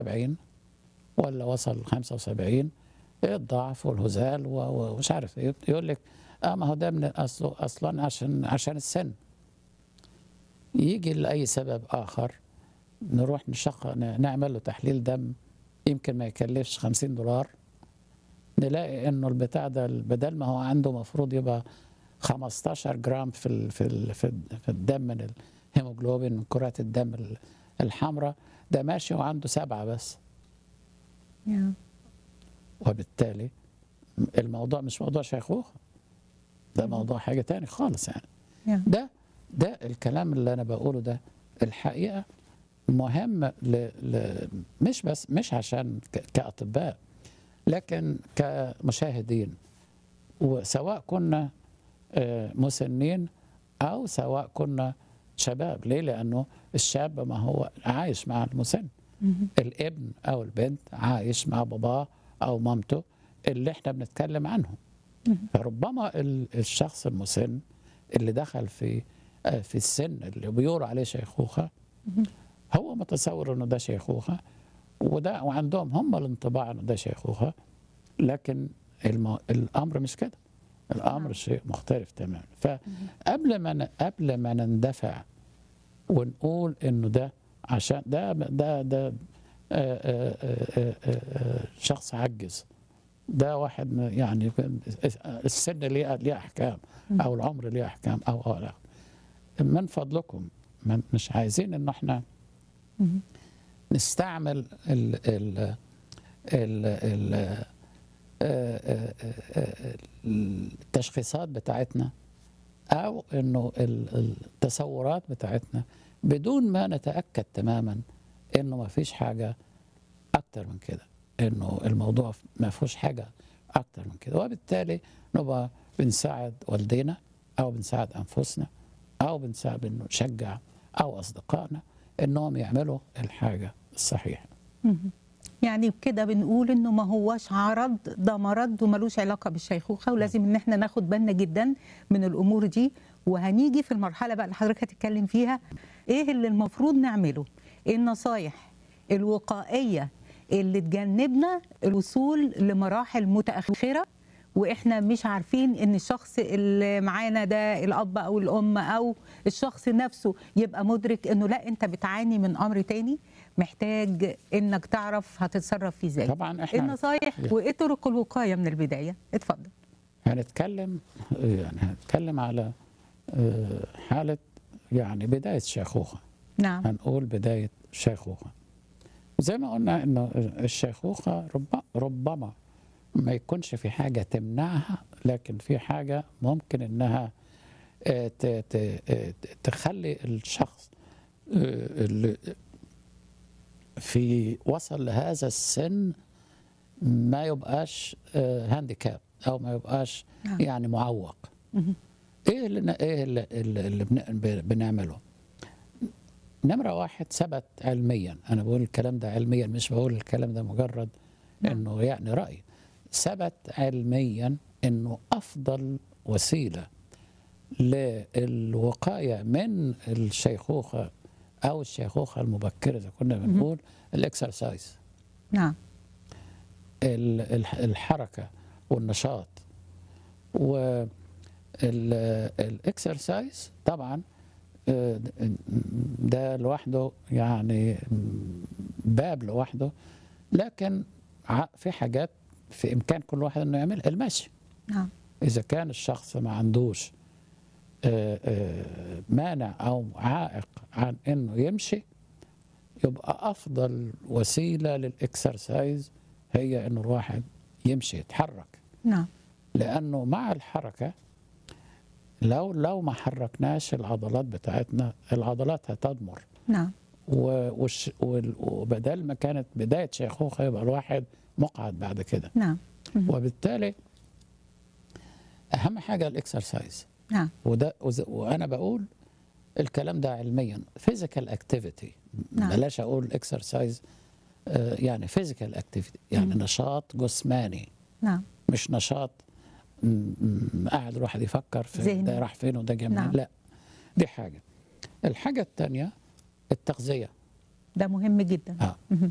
70 ولا وصل 75 الضعف والهزال و- و- ومش عارف ايه يقول لك اه ما هو ده من اصله اصلا عشان عشان السن يجي لاي سبب اخر نروح نشق نعمل له تحليل دم يمكن ما يكلفش 50 دولار نلاقي انه البتاع ده بدل ما هو عنده مفروض يبقى 15 جرام في ال في ال في ال- في الدم من الهيموجلوبين من كرات الدم ال- الحمراء ده ماشي وعنده سبعة بس يا. وبالتالي الموضوع مش موضوع شيخوخة ده موضوع حاجة تاني خالص يعني يا. ده ده الكلام اللي أنا بقوله ده الحقيقة مهم ل... ل... مش بس مش عشان ك... كأطباء لكن كمشاهدين وسواء كنا آه، مسنين أو سواء كنا شباب ليه؟ لأنه الشاب ما هو عايش مع المسن مهم. الابن او البنت عايش مع باباه او مامته اللي احنا بنتكلم عنهم مهم. فربما ال- الشخص المسن اللي دخل في آه، في السن اللي بيقولوا عليه شيخوخه مهم. هو متصور انه ده شيخوخه وده وعندهم هم الانطباع انه ده شيخوخه لكن الم... الامر مش كده الامر نعم. شيء مختلف تماما فقبل ما ن... قبل ما نندفع ونقول انه ده عشان ده ده ده آه، آه، آه، آه، آه، شخص عجز ده واحد م- يعني السن ليه ليه احكام او العمر ليه احكام او او لا من فضلكم من مش عايزين ان احنا مهم. نستعمل ال ال ال ال آه، آه، آه، التشخيصات بتاعتنا او انه ال- التصورات بتاعتنا بدون ما نتاكد تماما انه ما فيش حاجه اكتر من كده انه الموضوع ما فيهوش حاجه اكتر من كده وبالتالي نبقى بنساعد والدينا او بنساعد انفسنا او بنساعد انه نشجع او اصدقائنا انهم يعملوا الحاجه الصحيحه مهم. يعني بكده بنقول انه ما هوش عرض ده مرض وملوش علاقه بالشيخوخه ولازم ان احنا ناخد بالنا جدا من الامور دي وهنيجي في المرحله بقى اللي حضرتك هتتكلم فيها ايه اللي المفروض نعمله ايه النصايح الوقائيه اللي تجنبنا الوصول لمراحل متاخره واحنا مش عارفين ان الشخص اللي معانا ده الاب او الام او الشخص نفسه يبقى مدرك انه لا انت بتعاني من امر تاني محتاج انك تعرف هتتصرف فيه ازاي طبعا ايه احنا النصايح وايه طرق الوقايه من البدايه اتفضل هنتكلم يعني هنتكلم على آه، حاله يعني بدايه شيخوخه نعم هنقول بداية شيخوخة زي ما قلنا انه الشيخوخة رب ربما ما يكونش في حاجة تمنعها لكن في حاجة ممكن انها آه، ت- ت- آه، تخلي الشخص آه، اللي في وصل لهذا السن ما يبقاش هانديكاب او ما يبقاش نعم. يعني معوق مهم. ايه اللي ايه اللي, اللي اللي بن- بنعمله نمرة واحد ثبت علميا أنا بقول الكلام ده علميا مش بقول الكلام ده مجرد نعم. إنه يعني رأي ثبت علميا إنه أفضل وسيلة للوقاية من الشيخوخة أو الشيخوخة المبكرة إذا كنا بنقول الإكسرسايز نعم ال- الح- الحركة والنشاط والاكسرسايز طبعا آه، ده لوحده يعني باب لوحده لكن ع- في حاجات في امكان كل واحد انه يعملها المشي نعم اذا كان الشخص ما عندوش آه، آه، مانع او عائق عن انه يمشي يبقى افضل وسيله للاكسرسايز هي انه الواحد يمشي يتحرك نعم لانه مع الحركه لو لو ما حركناش العضلات بتاعتنا العضلات هتضمر نعم و- والش- وال- وبدل ما كانت بدايه شيخوخه يبقى الواحد مقعد بعد كده نعم مهم. وبالتالي اهم حاجه الاكسرسايز نعم وده وز- وانا بقول الكلام ده علميا فيزيكال اكتيفيتي نعم. بلاش اقول اكسرسايز يعني فيزيكال اكتيفيتي يعني مم. نشاط جسماني نعم مش نشاط م- م- قاعد الواحد يفكر في ذهني. ده راح فين وده جاي منين نعم. لا دي حاجه الحاجه الثانيه التغذيه ده مهم جدا اه مهم.